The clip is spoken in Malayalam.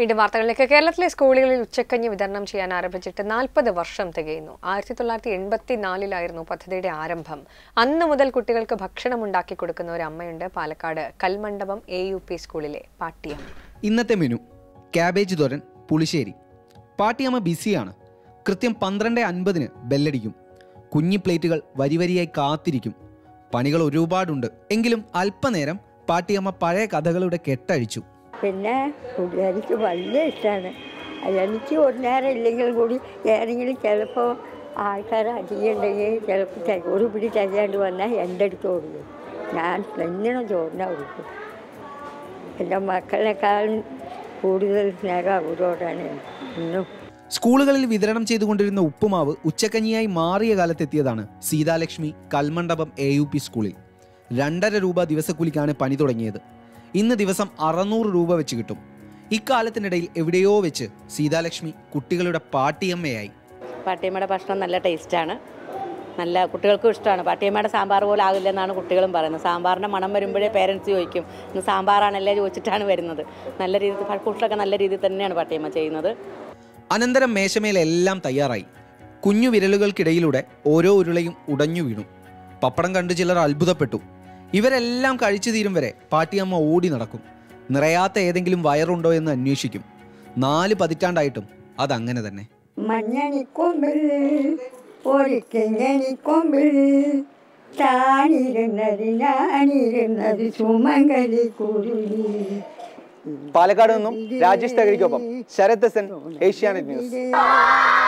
വീണ്ടും വാർത്തകളിലേക്ക് കേരളത്തിലെ സ്കൂളുകളിൽ ഉച്ചക്കഞ്ഞി വിതരണം ചെയ്യാൻ ആരംഭിച്ചിട്ട് നാൽപ്പത് വർഷം തികയുന്നു ആയിരത്തി തൊള്ളായിരത്തി എൺപത്തിനാലിലായിരുന്നു പദ്ധതിയുടെ ആരംഭം അന്ന് മുതൽ കുട്ടികൾക്ക് ഭക്ഷണം ഉണ്ടാക്കി കൊടുക്കുന്ന ഒരു അമ്മയുണ്ട് Palakkad Kalmandapam A U P സ്കൂളിലെ പാട്ടിയം ഇന്നത്തെ മെനു ക്യാബേജ് തോരൻ പുളിശ്ശേരി പാട്ടിയമ്മ ബിസിയാണ് കൃത്യം പന്ത്രണ്ട് അൻപതിന് ബെല്ലടിക്കും കുഞ്ഞി പ്ലേറ്റുകൾ വരി വരിയായി കാത്തിരിക്കും പണികൾ ഒരുപാടുണ്ട് എങ്കിലും അല്പനേരം പാട്ടിയമ്മ പഴയ കഥകളുടെ കെട്ടഴിച്ചു പിന്നെ ഫുഡ് എനിക്ക് വലിയ ഇഷ്ടമാണ് എനിക്ക് ഒരു നേരം ഇല്ലെങ്കിൽ കൂടി ഏതെങ്കിലും ചിലപ്പോൾ ആൾക്കാർ അധികം ഉണ്ടെങ്കിൽ ചിലപ്പോൾ തെ- ഒരു പിടി തികയാണ്ട് വന്നാൽ എൻ്റെ അടുത്ത് കൊടുക്കും ഞാൻ തന്നെ ചോറിനാ കൊടുക്കും എൻ്റെ മക്കളെക്കാളും കൂടുതൽ സ്നേഹം അവരോടാണ് ഇന്നും സ്കൂളുകളിൽ വിതരണം ചെയ്തുകൊണ്ടിരുന്ന ഉപ്പുമാവ് ഉച്ചക്കഞ്ഞിയായി മാറിയ കാലത്തെത്തിയതാണ് Seethalakshmi Kalmandapam A U P സ്കൂളിൽ രണ്ടര രൂപ ദിവസക്കൂലിക്കാണ് പണി തുടങ്ങിയത് ഇന്ന് ദിവസം അറുന്നൂറ് രൂപ വെച്ച് കിട്ടും ഇക്കാലത്തിനിടയിൽ എവിടെയോ വെച്ച് സീതാലക്ഷ്മി കുട്ടികളുടെ പാട്ടിയമ്മയായി പാട്ടിയമ്മയുടെ ഭക്ഷണം നല്ല ടേസ്റ്റാണ് നല്ല കുട്ടികൾക്കും ഇഷ്ടമാണ് പാട്ടിയമ്മയുടെ സാമ്പാർ പോലെ ആകില്ലെന്നാണ് കുട്ടികളും പറയുന്നത് സാമ്പാറിൻ്റെ മണം വരുമ്പോഴേ പേരൻസ് ചോദിക്കും ഇന്ന് സാമ്പാറാണല്ലേ ചോദിച്ചിട്ടാണ് വരുന്നത് നല്ല രീതിയിൽ കുട്ടികളൊക്കെ നല്ല രീതിയിൽ തന്നെയാണ് പാട്ടിയമ്മ ചെയ്യുന്നത് അനന്തരം മേശമേലെല്ലാം തയ്യാറായി കുഞ്ഞു വിരലുകൾക്കിടയിലൂടെ ഓരോ ഉരുളയും ഉടഞ്ഞു വീണു പപ്പടം കണ്ടു ചിലർ അത്ഭുതപ്പെട്ടു ഇവരെല്ലാം കഴിച്ചു തീരും വരെ പാട്ടിയമ്മ ഓടി നടക്കും നിറയാത്ത ഏതെങ്കിലും വയറുണ്ടോ എന്ന് അന്വേഷിക്കും നാല് പതിറ്റാണ്ടായിട്ടും അതങ്ങനെ തന്നെ മഞ്ഞണിക്കൊമ്പിൽ ഒരു കിങ്ങണിക്കൊമ്പിൽ താനിരുന്നത് ഞാനിരുന്നത് സുമംഗലി കുരുളി പാലക്കാട് നിന്നും രാജേഷ് തകരിക്കൊപ്പം Sarath S N Asianet news